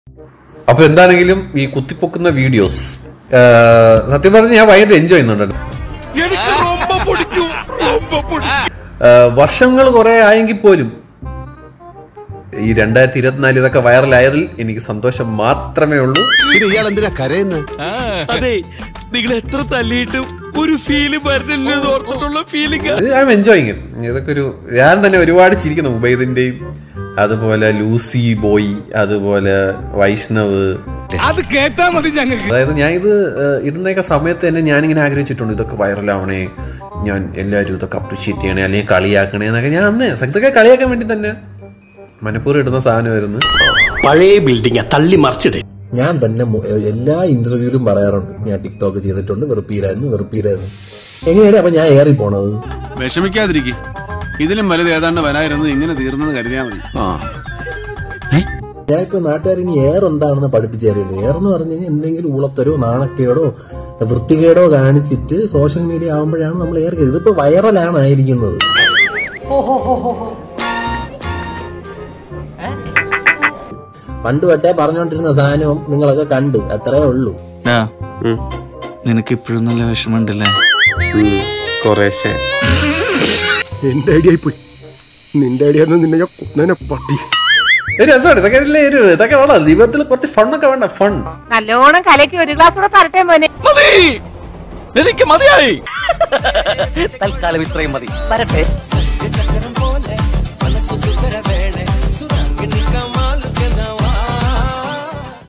അപ്പൊ എന്താണെങ്കിലും ഈ കുത്തിപ്പൊക്കുന്ന വീഡിയോസ് സത്യം പറഞ്ഞ് ഞാൻ ഭയങ്കര എൻജോയ് ചെയ്യുന്നുണ്ട് വർഷങ്ങൾ കുറെ ആയെങ്കിൽ പോലും ഈ രണ്ടായിരത്തി ഇരുപത്തിനാല് ഇതൊക്കെ വൈറലായതിൽ എനിക്ക് സന്തോഷം മാത്രമേ ഉള്ളൂ പിന്നെ ഇയാൾ എന്തിനാ കരയുന്നത് അതെ നിങ്ങൾ എത്ര തല്ലിയിട്ടും ഒരു ഫീല് വരുന്നില്ലെന്ന് ഓർത്തിട്ടുള്ള ഫീലിംഗ് ഐ എം എൻജോയിങ് ഇതൊക്കെ ഒരു ഞാൻ തന്നെ ഒരുപാട് ചിരിക്കുന്നു ഉബൈദിന്റെയും അതുപോലെ ലൂസി ബോയ് അതുപോലെ വൈഷ്ണവ് അത് കേട്ടാ മതി ഞങ്ങൾക്ക് അതായത് ഞാൻ ഇത് ഏഹ്, ഇടുന്നൊക്കെ സമയത്ത് തന്നെ ഞാനിങ്ങനെ ആഗ്രഹിച്ചിട്ടുണ്ട് ഇതൊക്കെ വൈറലാവണേ ഞാൻ എല്ലാവരും ഇതൊക്കെ അപ്രിഷിയേറ്റ് ചെയ്യണേ അല്ലെങ്കിൽ കളിയാക്കണേ എന്നൊക്കെ ഞാൻ അന്ന് ഇതൊക്കെ കളിയാക്കാൻ വേണ്ടി തന്നെ മനഃപൂർവ്വം ഇടുന്ന സാധനമായിരുന്നു പഴയ ബിൽഡിംഗ് തള്ളി മറിച്ചിടേ ഞാൻ തന്നെ മു- എല്ലാ ഇന്റർവ്യൂവിലും പറയാറുണ്ട് ഞാൻ ടിക്ടോക്ക് ചെയ്തിട്ടുണ്ട് വെറുപ്പീരായിരുന്നു വെറുപ്പീരായിരുന്നു എങ്ങനെയാണ് അപ്പൊ ഞാൻ ഏറി പോണത് വിഷമിക്കാതിരിക്കും ഇതിലും വലുത് ഏതാണ്ട് വരായിരുന്നത് ഇങ്ങനെ തീർന്നെന്ന് കരുതിയാൽ മതി ഞാൻ ഇപ്പൊ നാട്ടുകാർ ഇനി ഏർ എന്താണെന്ന് പഠിപ്പിച്ചേറിയുള്ളൂ ഏർ എന്ന് പറഞ്ഞു കഴിഞ്ഞാൽ എന്തെങ്കിലും ഉളത്തരോ നാണക്കേടോ വൃത്തികേടോ കാണിച്ചിട്ട് സോഷ്യൽ മീഡിയ ആകുമ്പോഴാണ് നമ്മൾ ഏർ ചെയ്തത് ഇതിപ്പോ വൈറലാണ് ആയിരിക്കുന്നത് പണ്ട് തൊട്ടേ പറഞ്ഞോണ്ടിരുന്ന സാധനവും നിങ്ങളൊക്കെ കണ്ട് അത്രേ ഉള്ളൂ നിനക്ക് ഇപ്പോഴും നല്ല വിഷമമുണ്ടല്ലേ കുറേശ്ശെ എന്റെ ഐഡിയ പോയി നിന്റെ ഐഡിയ നിന്നെ ഞാൻ കൊന്നേനെ പട്ടി ഒരു രസമാണ് ഇതൊക്കെ അല്ലേ ഒരു ഇതൊക്കെ വേണം ജീവിതത്തിൽ കുറച്ച് ഫണ്ണൊക്കെ വേണ്ട ഫൺ നല്ലോണം കലക്കി ഒരു ഗ്ലാസ് കൂടെ തരട്ടെ മോനെ എനിക്ക് മതിയായി തൽക്കാലം ഇത്രയും മതി വരട്ടെ ചക്രം പോലെ മനസ്സു സുന്ദര വേള